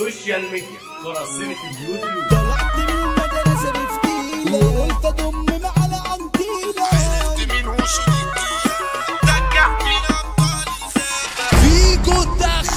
السوشيال ميديا قراصنة اليوتيوب طلعت من المدرسة بفتيلة وقلت اضم على عنتيلة مين وصلت رجع فينا فيكو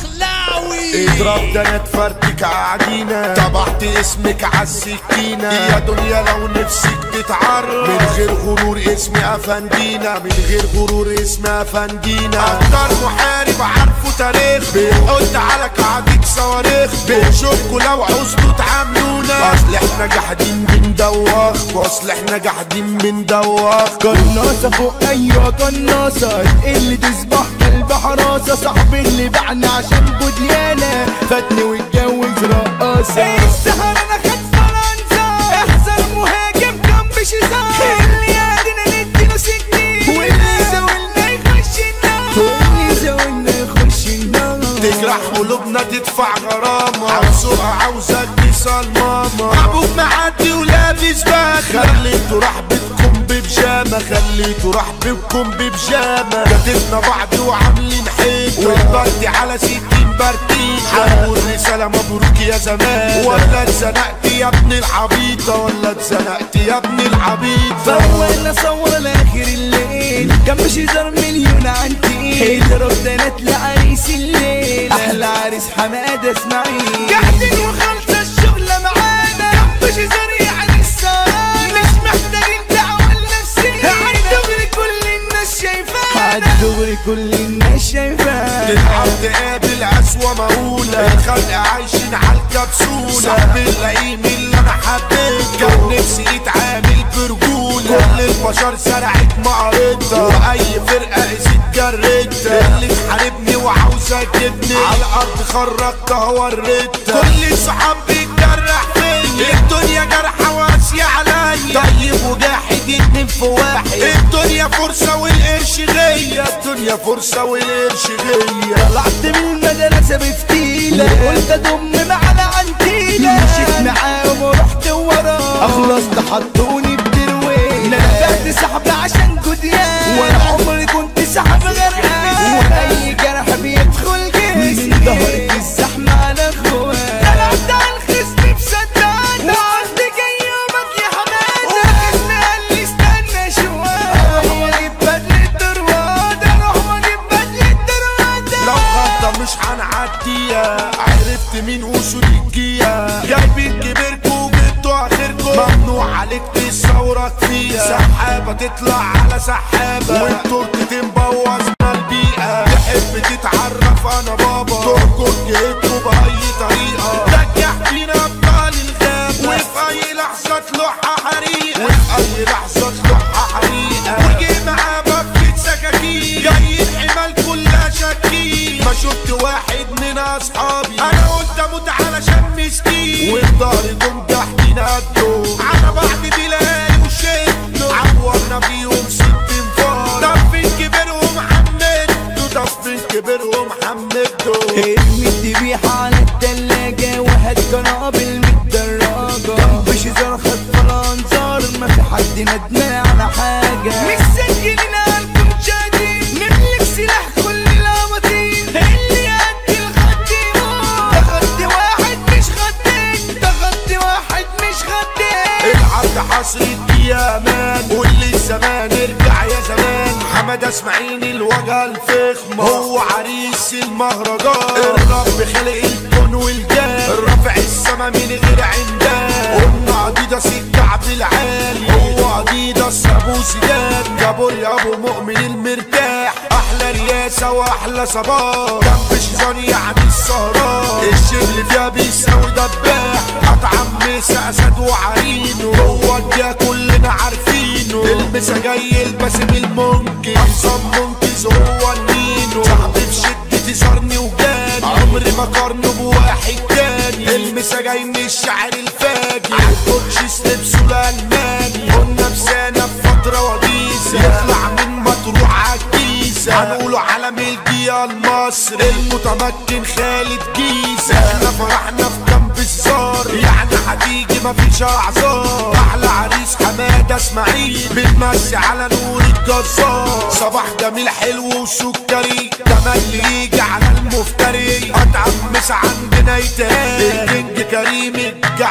دخلاوي اضرب ده انا اتفرتك عجينة طبعت اسمك عالسكينة يا دنيا لو نفسك تتعرف من غير غرور اسمي افندينا من غير غرور اسمي افندينا اكتر محارب عارفه تاريخ بيحط على كعبك صواريخ بنشوفكوا لو عوزتوا تعاملونا اصل احنا جاحدين بندوخ واصل احنا جاحدين بندوخ قناصة فوق ايوه قناصة اللي تصبح كلب حراسة صاحبي اللي باعني عشان بديانة فاتني واتجوز رقاصة السهر انا خد فرنسا احذر مهاجم كان بشيزان اللي يادينا نديله سكين واللي زاولنا يخش النار واللي زاولنا يخش النار تجرح قلوبنا تدفع غرامة عاوزوها عاوزك تصل ماما ابوك معدي ولابس باخة خليته راح بيتكم ببجامة خليته راح بيتكم ببجامة كتبنا بعض وعاملين حيطة والبرد على ستين برتين هنقول رسالة مبروك يا زمان ولا اتزنقت يا ابن العبيطة ولا اتزنقت يا ابن العبيطة فاول اصور لاخر الليل كان بشيزر مليون عنتي اضرب بنات لعريس الليل احلى عريس حماده اسماعيل قاعدين وخلص الشغل معانا كان بشيزر يعني السلام مش محتاجين دعوه لنفسينا عالدغري كل الناس شايفانا عالدغري كل الناس شايفانا تتعب تقابل أسوأ مهولة الخلق عايشين على الكبسولة صاحب اللئيم اللي أنا حبيته كان نفسي يتعامل برجولة كل البشر زرعت معرضة وأي فرقة قست جريتها اللي تحاربني وعاوزة تجيبني على الأرض خرجتها وريتها كل الصحاب بيتجرح فيا الدنيا جرحة واسية عليا طيب وجاحد اتنين في واحد الدنيا فرصة والقرش غية الدنيا فرصة والقرش غية طلعت من المدرسة بفتيلة قلت اضم على عنتيلة مشيت معاهم ورحت وراه اخلصت حطوني بدرويلة نفعت سحب عشان جديان وانا عمري كنت سحب غرقان واي جرح بيدخل جسمي من ظهرك الزحمة على اخوان طلعت على الخصم بصدقان وقلت جاي يومك يا حمادة وجسمي قال لي استنى شوية اروح واجيب بدلة دروادة اروح واجيب بدلة دروادة لو غلطة مش هنعديها عرفت مين وصول الجية جايبين كبركوا وجبتوا اخركوا ممنوع عليك تصورك فيها سحابة تطلع على سحابة والتورت تنبوظنا البيئة تحب تتعرف انا بابا تركض جهتكوا بأي طريقة رجع فينا ابطال الغابة وفي اي لحظة تلوحها حريقة وفي اي لحظة تلوحها حريقة وجي معاه بفة سكاكين جاي الحمال كلها شاكين ما شفت واحد من اصحابي انا قلت اموت علشان مسكين وفي ظهري جم تحتين قدو على بعض بلاقي وشدوا عورنا فيهم ست انفار طب فين كبرهم حمدوا طب فين كبرهم حمدوا ارمي الذبيحة على التلاجة وهات قنابل متدرجة جنب شجرة خد الانظار ما في حد ندمان على حاجة مش سجلين قلبكم شادين نملك سلاح كل الأباطيل اللي قد الخد يموت ده خد واحد مش خدين ده خد واحد مش خدين العبد حصري يا مان واللي الزمان ارجع يا زمان حمد اسماعيل الوجه الفخم هو عريس المهرجان الرب خلق الكون والجان رافع السما من غير عمدان قلنا اديداس الكعب العالي هو اديداس ابو زيدان جابوا يا ابو مؤمن المرتاح احلى رياسه واحلى صباح جنب شيزان يعني السهران الشبل فيها بيساوي دباح اطعم اسد وعرينه هو الجا كلنا عارفينه المسا جاي الباسم المنكر احسن منقذ هو النينو صاحبي في شدتي صارني وجاني عمري ما قارنه بواحد تاني المسا جاي من الشعر الفاجر عالكوتش سلبسه الالماني قلنا بسانة في فترة وجيزة يطلع من مطروح عالجيزة هنقوله علم الجيا المصري المتمكن خالد جيزة احنا فرحنا في جنب الزار يعني هتيجي مفيش اعذار احلى عريس حمادة اسماعيل بتمسي على نور الجزار صباح جميل حلو وسكري تملي يجي على المفتري اتعمس عندنا يتهان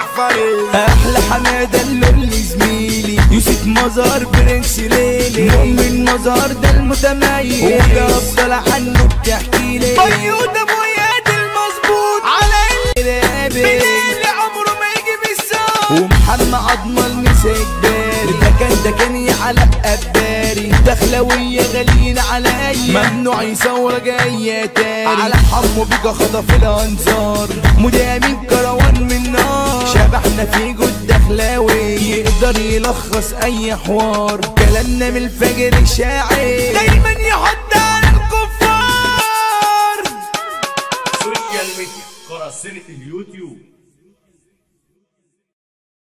جعفري احلى حماده اللي زميلي يوسف مزار برنس ليلي مؤمن مزار ده المتميز وده افضل عنه بتحكي لي بيوت ابويا ده المظبوط على الرابط اللي عمره ما يجي بالسوق ومحمد عظمه المسك باري ده كان ده كان يعلق اباري دخلويه غاليين عليا ممنوع يصور جايه تاري على حمو بيجا خطف الانظار مدامين كروان من نار شبحنا في جود دخلاوي يقدر يلخص اي حوار كلامنا من الفجر شاعر دايما يحط على الكفار سوشيال ميديا قراصنة اليوتيوب